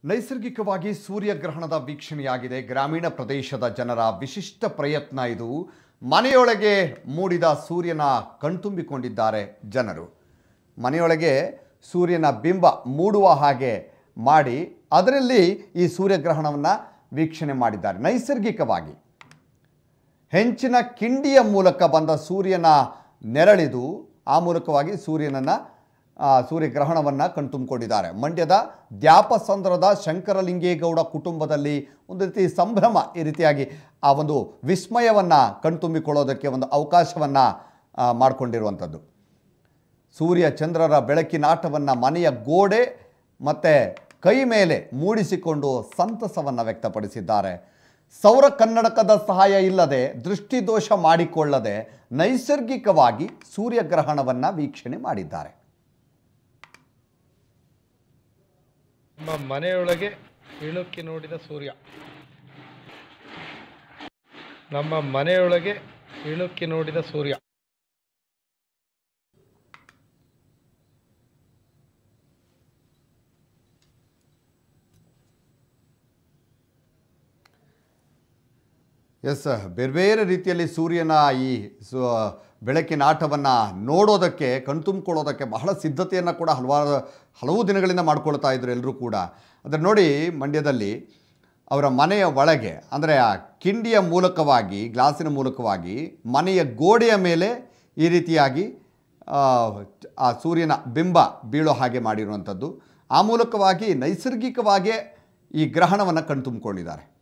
ನೈಸರ್ಗಿಕವಾಗಿ ಸೂರ್ಯಗ್ರಹಣದ ವೀಕ್ಷಣೆಯಾಗಿದೆ ಗ್ರಾಮೀಣ ಪ್ರದೇಶದ ಜನರ ವಿಶಿಷ್ಟ ಪ್ರಯತ್ನ ಇದು ಮನೆಯೊಳಗೆ ಮೂಡಿದ ಸೂರ್ಯನ ಕಣ್ತುಂಬಿಕೊಂಡಿದ್ದಾರೆ ಜನರು ಮನೆಯೊಳಗೆ ಸೂರ್ಯನ ಬಿಂಬ ಮೂಡುವ ಹಾಗೆ ಮಾಡಿ ಅದರಲ್ಲಿ ಈ ಸೂರ್ಯಗ್ರಹಣವನ್ನು ವೀಕ್ಷಣೆ ಮಾಡಿದ್ದಾರೆ ನೈಸರ್ಗಿಕವಾಗಿ ಹೆಂಚಿನ ಕಿಂಡಿಯ ಮೂಲಕ ಬಂದ ಸೂರ್ಯನ ನೆರಳಿದು ಆ ಮೂಲಕವಾಗಿ ಸೂರ್ಯನನ್ನು ಸೂರ್ಯಗ್ರಹಣವನ್ನು ಕಣ್ತುಂಬಿಕೊಂಡಿದ್ದಾರೆ ಮಂಡ್ಯದ ದ್ಯಾಪಸಂದ್ರದ ಶಂಕರಲಿಂಗೇಗೌಡ ಕುಟುಂಬದಲ್ಲಿ ಒಂದು ರೀತಿ ಸಂಭ್ರಮ ಈ ರೀತಿಯಾಗಿ ಆ ಒಂದು ವಿಸ್ಮಯವನ್ನು ಕಣ್ತುಂಬಿಕೊಳ್ಳೋದಕ್ಕೆ ಒಂದು ಅವಕಾಶವನ್ನು ಮಾಡಿಕೊಂಡಿರುವಂಥದ್ದು ಸೂರ್ಯ ಚಂದ್ರರ ಬೆಳಕಿನಾಟವನ್ನು ಮನೆಯ ಗೋಡೆ ಮತ್ತು ಕೈ ಮೇಲೆ ಮೂಡಿಸಿಕೊಂಡು ಸಂತಸವನ್ನು ವ್ಯಕ್ತಪಡಿಸಿದ್ದಾರೆ ಸೌರ ಕನ್ನಡಕದ ಸಹಾಯ ಇಲ್ಲದೆ ದೃಷ್ಟಿದೋಷ ಮಾಡಿಕೊಳ್ಳದೆ ನೈಸರ್ಗಿಕವಾಗಿ ಸೂರ್ಯಗ್ರಹಣವನ್ನು ವೀಕ್ಷಣೆ ಮಾಡಿದ್ದಾರೆ ನಮ್ಮ ಮನೆಯೊಳಗೆ ಇಣುಕಿ ನೋಡಿದ ಸೂರ್ಯ ನಮ್ಮ ಮನೆಯೊಳಗೆ ಇಣುಕಿ ನೋಡಿದ ಸೂರ್ಯ ಎಸ್ ಬೇರೆ ಬೇರೆ ರೀತಿಯಲ್ಲಿ ಸೂರ್ಯನ ಈ ಸು ಬೆಳಕಿನ ಆಟವನ್ನು ನೋಡೋದಕ್ಕೆ ಕಣ್ತುಂಬಿಕೊಳ್ಳೋದಕ್ಕೆ ಬಹಳ ಸಿದ್ಧತೆಯನ್ನು ಕೂಡ ಹಲವಾರು ಹಲವು ದಿನಗಳಿಂದ ಮಾಡ್ಕೊಳ್ತಾ ಇದ್ರು ಎಲ್ಲರೂ ಕೂಡ ಅದರ ನೋಡಿ ಮಂಡ್ಯದಲ್ಲಿ ಅವರ ಮನೆಯ ಒಳಗೆ ಅಂದರೆ ಆ ಕಿಂಡಿಯ ಮೂಲಕವಾಗಿ ಗ್ಲಾಸಿನ ಮೂಲಕವಾಗಿ ಮನೆಯ ಗೋಡೆಯ ಮೇಲೆ ಈ ರೀತಿಯಾಗಿ ಆ, ಆ ಸೂರ್ಯನ ಬಿಂಬ ಬೀಳೋ ಹಾಗೆ ಮಾಡಿರುವಂಥದ್ದು ಆ ಮೂಲಕವಾಗಿ ನೈಸರ್ಗಿಕವಾಗೇ ಈ ಗ್ರಹಣವನ್ನು ಕಣ್ತುಂಬಿಕೊಂಡಿದ್ದಾರೆ